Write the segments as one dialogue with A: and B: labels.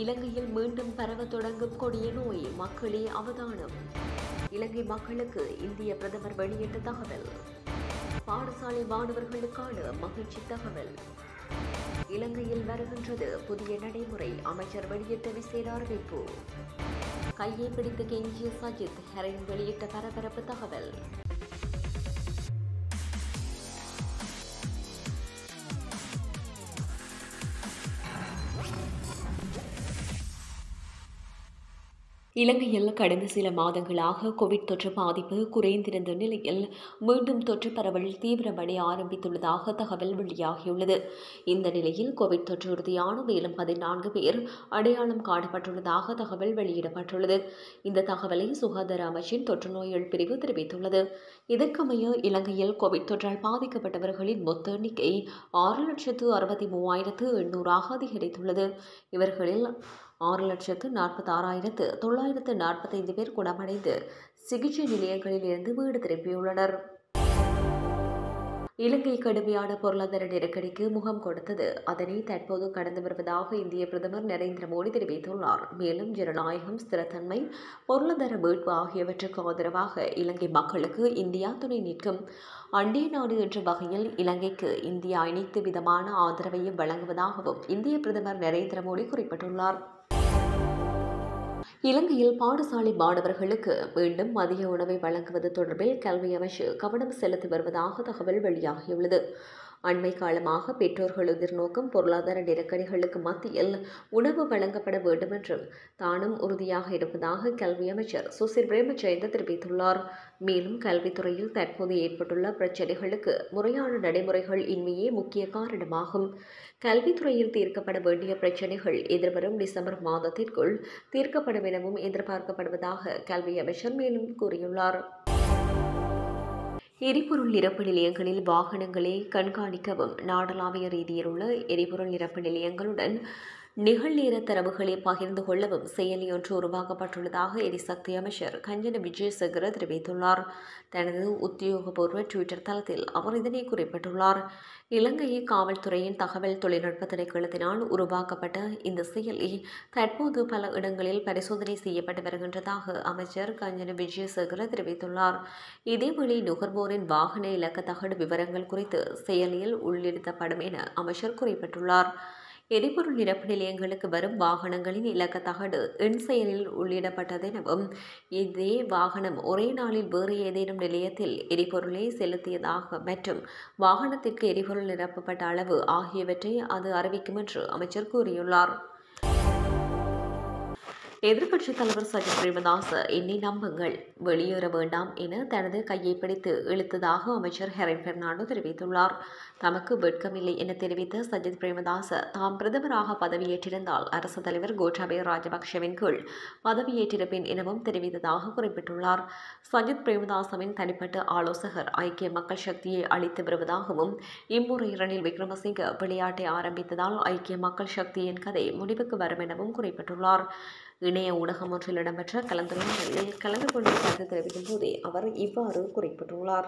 A: இலங்கையில் மீண்டும் பரவ தொடங்கும் கொடிய நோய் மக்களே அவதானம் இலங்கை மக்களுக்கு இந்திய பிரதமர் வெளியிட்ட தகவல் பாடசாலை மாணவர்களுக்கான மகிழ்ச்சி தகவல் இலங்கையில் வருகின்றது புதிய நடைமுறை அமைச்சர் வெளியிட்ட விசேட அறிவிப்பு கையை பிடித்து கெஞ்சிய சஜித் ஹெரன் வெளியிட்ட பரபரப்பு தகவல் இலங்கையில் கடந்த சில மாதங்களாக கோவிட் தொற்று பாதிப்பு குறைந்திருந்த நிலையில் மீண்டும் தொற்று பரவல் தீவிரமடைய ஆரம்பித்துள்ளதாக தகவல் வெளியாகியுள்ளது இந்த நிலையில் கோவிட் தொற்று உறுதியான மேலும் பதினான்கு பேர் அடையாளம் காணப்பட்டுள்ளதாக தகவல் வெளியிடப்பட்டுள்ளது இந்த தகவலை சுகாதார அமைச்சின் தொற்று நோய்கள் பிரிவு தெரிவித்துள்ளது இதற்கமைய இலங்கையில் கோவிட் தொற்றால் பாதிக்கப்பட்டவர்களின் மொத்த எண்ணிக்கை ஆறு லட்சத்து அறுபத்தி மூவாயிரத்து எண்ணூறாக அதிகரித்துள்ளது இவர்களில் ஆறு லட்சத்து நாற்பத்தாறாயிரத்து தொள்ளாயிரத்து நாற்பத்தைந்து பேர் குணமடைந்து சிகிச்சை நிலையங்களில் இருந்து வீடு திரும்பியுள்ளனர் இலங்கை கடுமையான பொருளாதார நெருக்கடிக்கு முகம் கொடுத்தது அதனை தற்போது கடந்து வருவதாக இந்திய பிரதமர் நரேந்திர மோடி தெரிவித்துள்ளார் மேலும் ஜனநாயகம் ஸ்திரத்தன்மை பொருளாதார மீட்பு ஆகியவற்றுக்கு ஆதரவாக இலங்கை மக்களுக்கு இந்தியா துணை நிற்கும் அண்டை நாடு என்ற வகையில் இலங்கைக்கு இந்தியா அனைத்து விதமான ஆதரவையும் வழங்குவதாகவும் இந்திய பிரதமர் நரேந்திர மோடி குறிப்பிட்டுள்ளார் இலங்கையில் பாடசாலை மாணவர்களுக்கு மீண்டும் மதிய உணவை வழங்குவது தொடர்பில் கல்வி அமைச்சு கவனம் செலுத்தி வருவதாக தகவல் வெளியாகியுள்ளது அண்மை காலமாக பெற்றோர்கள் எதிர்நோக்கும் பொருளாதார நெருக்கடிகளுக்கு மத்தியில் உணவு வழங்கப்பட வேண்டும் என்றும் தானும் உறுதியாக இருப்பதாக கல்வி அமைச்சர் சுசில் பிரேமச்சந்திர தெரிவித்துள்ளார் மேலும் கல்வித்துறையில் தற்போது ஏற்பட்டுள்ள பிரச்சினைகளுக்கு முறையான நடைமுறைகள் இன்மையே முக்கிய காரணமாகும் கல்வித்துறையில் தீர்க்கப்பட வேண்டிய பிரச்சினைகள் எதிர்வரும் டிசம்பர் மாதத்திற்குள் தீர்க்கப்படும் எனவும் எதிர்பார்க்கப்படுவதாக கல்வி அமைச்சர் மேலும் கூறியுள்ளார் எரிபொருள் நிரப்பு நிலையங்களில் வாகனங்களை கண்காணிக்கவும் நாடளாவிய ரீதியில் உள்ள எரிபொருள் நிரப்பு நிலையங்களுடன் நிகழ்நேர தரவுகளை பகிர்ந்து கொள்ளவும் செயலி ஒன்று உருவாக்கப்பட்டுள்ளதாக எரிசக்தி அமைச்சர் கஞ்சன விஜயசேகர தெரிவித்துள்ளார் தனது உத்தியோகபூர்வ டுவிட்டர் தளத்தில் அவர் இதனை குறிப்பிட்டுள்ளார் இலங்கை காவல்துறையின் தகவல் தொழில்நுட்ப திணைக்களத்தினால் உருவாக்கப்பட்ட இந்த செயலி தற்போது பல இடங்களில் பரிசோதனை செய்யப்பட்டு வருகின்றதாக அமைச்சர் கஞ்சன விஜயசேகர தெரிவித்துள்ளார் இதேவேளை நுகர்வோரின் வாகன இலக்க தகடு விவரங்கள் குறித்து செயலியில் உள்ளிடுத்தப்படும் என அமைச்சர் குறிப்பிட்டுள்ளார் எரிபொருள் நிரப்பு நிலையங்களுக்கு வரும் வாகனங்களின் இலக்க தகடு எண் செயலில் உள்ளிடப்பட்டதெனவும் இதே வாகனம் ஒரே நாளில் வேறு ஏதேனும் நிலையத்தில் எரிபொருளை செலுத்தியதாக மற்றும் வாகனத்திற்கு எரிபொருள் நிரப்பப்பட்ட அளவு ஆகியவற்றை அது அறிவிக்கும் என்று அமைச்சர் கூறியுள்ளார் எதிர்க்கட்சித் தலைவர் சஜித் பிரேமதாச என்னை நம்புங்கள் வெளியேற வேண்டாம் என தனது கையை பிடித்து இழுத்ததாக அமைச்சர் ஹெரன் பெர்னாண்டோ தெரிவித்துள்ளார் தமக்கு வெட்கமில்லை என தெரிவித்த சஜித் பிரேமதாச தாம் பிரதமராக பதவியேற்றிருந்தால் அரசு தலைவர் கோட்டாபய ராஜபக்ஷவின் கீழ் பதவியேற்றிருப்பேன் எனவும் தெரிவித்ததாக குறிப்பிட்டுள்ளார் சஜித் பிரேமதாசவின் தனிப்பட்ட ஆலோசகர் ஐக்கிய மக்கள் சக்தியை அளித்து வருவதாகவும் இம்முறை ரணில் விக்ரமசிங்க விளையாட்டை ஆரம்பித்ததால் ஐக்கிய மக்கள் சக்தியின் கதை முடிவுக்கு வரும் எனவும் குறிப்பிட்டுள்ளார் இணைய ஊடகம் ஒன்றில் இடம்பெற்ற கலந்துரையாடலில் கலந்து கொண்டு கருத்து தெரிவிக்கும் போதே அவர் இவ்வாறு குறிப்பிட்டுள்ளார்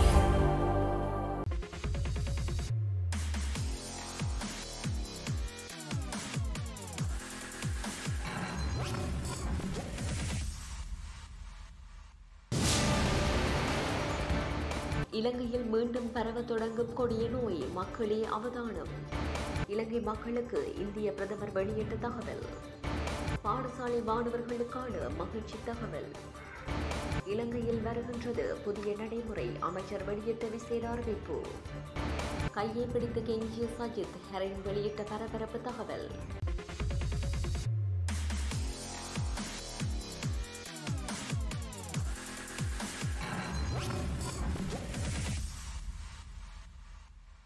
A: இலங்கையில் மீண்டும் பரவ தொடங்கும் கொடிய நோய் மக்களே அவதானம் இலங்கை மக்களுக்கு இந்திய பிரதமர் வெளியிட்ட தகவல் பாடசாலை மாணவர்களுக்கான மகிழ்ச்சி தகவல் இலங்கையில் வருகின்றது புதிய நடைமுறை அமைச்சர் வெளியிட்ட விசேட அறிவிப்பு கையை பிடித்து கெஞ்சிய சஜித் ஹெரன் வெளியிட்ட பரபரப்பு தகவல்